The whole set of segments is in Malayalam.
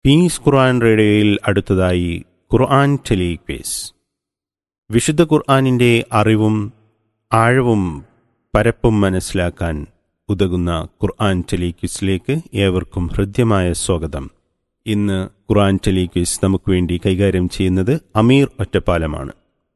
പീസ് ഖുർആൻ റേഡിയോയിൽ അടുത്തതായി ഖുർആൻ ടെലിക്വേസ് വിശുദ്ധ ഖുർആനിൻ്റെ അറിവും ആഴവും പരപ്പും മനസ്സിലാക്കാൻ ഉതകുന്ന ഖുർആൻ ടെലിക്വിസിലേക്ക് ഏവർക്കും ഹൃദ്യമായ സ്വാഗതം ഇന്ന് ഖുർആൻ ടെലിക്വിസ് നമുക്ക് വേണ്ടി കൈകാര്യം ചെയ്യുന്നത് അമീർ ഒറ്റപ്പാലമാണ്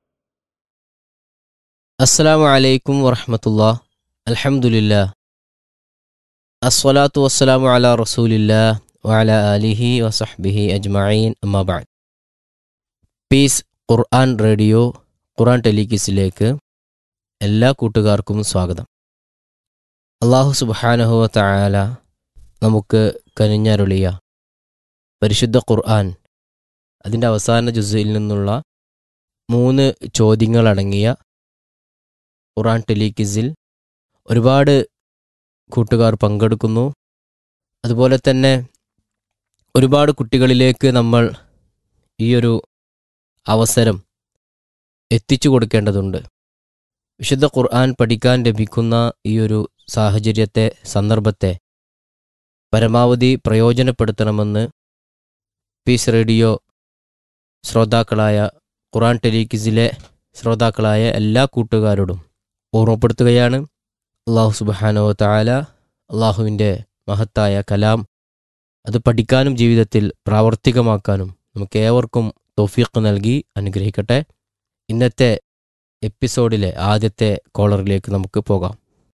അസ്സലാമു അലൈക്കും വറഹമത്തുള്ള അൽഹംദുലില്ലാ അസ്വലാത്തു വസ്സലാമു അല റസൂലില്ലാ വഅല ആലിഹി വസഹ്ബിഹി അജ്മഈൻ അമ്മാബാദ് പീസ് ഖുർആൻ റേഡിയോ ഖുർആൻ ടെലിക്കിസിലേക്ക് എല്ലാ കൂട്ടുകാർക്കും സ്വാഗതം അള്ളാഹു സുബ്ഹാനഹു തആല നമുക്ക് കനിഞ്ഞരുളിയ പരിശുദ്ധ ഖുർആൻ അതിൻ്റെ അവസാന ജുസയിൽ നിന്നുള്ള മൂന്ന് ചോദ്യങ്ങളടങ്ങിയ ഖുറാൻ ടെലിക്കിസിൽ ഒരുപാട് കൂട്ടുകാർ പങ്കെടുക്കുന്നു അതുപോലെ തന്നെ ഒരുപാട് കുട്ടികളിലേക്ക് നമ്മൾ ഈ ഒരു അവസരം എത്തിച്ചു കൊടുക്കേണ്ടതുണ്ട് വിശുദ്ധ ഖുർആൻ പഠിക്കാൻ ലഭിക്കുന്ന ഈ ഒരു സാഹചര്യത്തെ സന്ദർഭത്തെ പരമാവധി പ്രയോജനപ്പെടുത്തണമെന്ന് പീസ് റേഡിയോ ശ്രോതാക്കളായ ഖുറാൻ ടെലിക്കിസിലെ ശ്രോതാക്കളായ എല്ലാ കൂട്ടുകാരോടും ഓർമ്മപ്പെടുത്തുകയാണ് അള്ളാഹു സുബാനോ താല അള്ളാഹുവിൻ്റെ മഹത്തായ കലാം അത് പഠിക്കാനും ജീവിതത്തിൽ പ്രാവർത്തികമാക്കാനും നമുക്ക് ഏവർക്കും തോഫീഖ് നൽകി അനുഗ്രഹിക്കട്ടെ ഇന്നത്തെ എപ്പിസോഡിലെ ആദ്യത്തെ കോളറിലേക്ക് നമുക്ക് പോകാം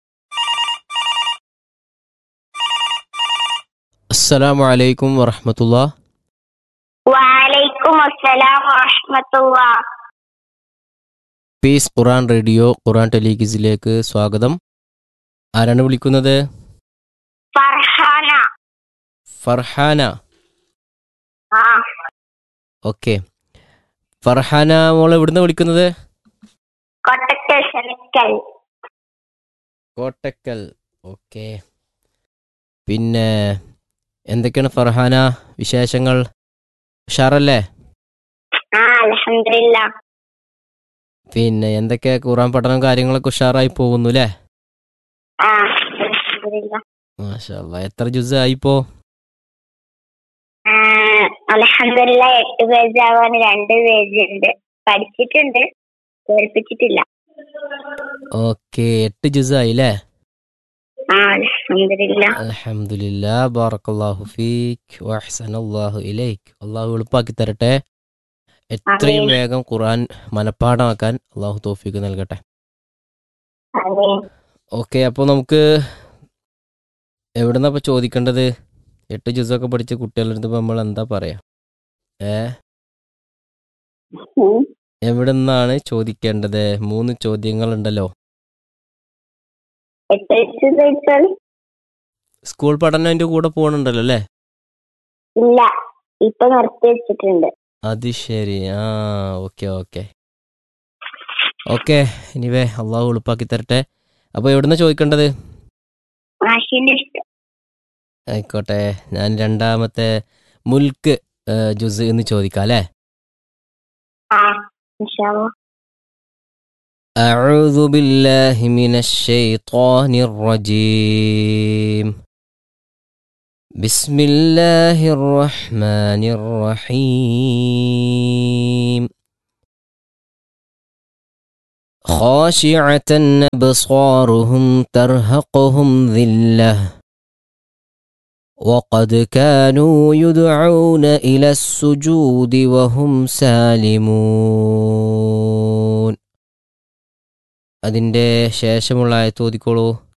അസ്സലാമു അലൈക്കും വറഹമത്തുള്ള വലൈക്കും അസ്സലാം വറഹ്മത്തുള്ള പീസ് ഖുറാൻ റേഡിയോ ഖുറാൻ ടെലിഗിസിലേക്ക് സ്വാഗതം ആരാണ് വിളിക്കുന്നത് ഫർഹാന ഫർഹാന ആ ഓക്കെ ഫർഹാന മോൾ എവിടുന്ന് വിളിക്കുന്നത് കൊട്ടക്കൽ ശനിക്കൽ കോട്ടക്കൽ ഓക്കെ പിന്നെ എന്തൊക്കെയാണ് ഫർഹാന വിശേഷങ്ങൾ ഉഷാറല്ലേ ആ അൽഹംദുലില്ലാ പിന്നെ എന്തൊക്കെ ഖുറാൻ പഠനം കാര്യങ്ങളൊക്കെ ഉഷാറായി പോകുന്നു അല്ലേ ആ അൽഹംദുലില്ലാ മാഷാ അല്ലാ. എത്ര ജുസ് ആയിപ്പോ ആ, അൽഹംദുലില്ലാ എട്ട് പേജ് ആവാൻ രണ്ട് പേജ് ഉണ്ട് പഠിച്ചിട്ടുണ്ട് കേൾപ്പിച്ചിട്ടില്ല ഓക്കെ എട്ട് ജുസ് ആയി അല്ലേ ആ അൽഹംദുലില്ലാ അൽഹംദുലില്ലാ ബാറക്കല്ലാഹു ഫീക്ക് വഹ്സനല്ലാഹു ഇലൈക്ക് അള്ളാഹു എളുപ്പാക്കി തരട്ടെ എത്രയും ആമീൻ. വേഗം ഖുർആൻ മനഃപ്പാഠമാക്കാൻ അള്ളാഹു തോഫീക്ക് നൽകട്ടെ ആമീൻ. ഓക്കെ അപ്പോൾ നമുക്ക് എവിടുന്നാ ഇപ്പൊ ചോദിക്കേണ്ടത് എട്ട് ജ്യൂസൊക്കെ പഠിച്ച കുട്ടികളുടെ നമ്മൾ എന്താ പറയാ ഏ ഉം. എവിടുന്നാണ് ചോദിക്കേണ്ടത് മൂന്ന് ചോദ്യങ്ങളുണ്ടല്ലോ എത്ര വെച്ച് ചോദിച്ചാൽ സ്കൂൾ പഠനം അതിന്റെ കൂടെ പോകണുണ്ടല്ലോ അല്ലേ ഇല്ല ഇപ്പൊ നിർത്തി വെച്ചിട്ടുണ്ട് അത് ശരി ആ ഓക്കെ ഓക്കെ ഓക്കെ ഇനിവേ അള്ളാഹു എളുപ്പാക്കി തരട്ടെ അപ്പോൾ എവിടുന്ന ചോദിക്കേണ്ടത് മാഷിന്റെ ഇഷ്ടം ആയിക്കോട്ടെ ഞാൻ രണ്ടാമത്തെ മുൽക്ക് ഏ, ജുസ് എന്ന് ചോദിക്കാം അല്ലേ ആ ഇൻഷാ അല്ലാ. أعوذ بالله من الشيطان الرجيم بسم الله الرحمن الرحيم خاشعة أبصارهم ترهقهم ذلة وقد كانوا يدعون إلى السجود وهم سالمون അതിൻ്റെ ശേഷമുള്ള ആയത്ത് ഓതിക്കോളൂ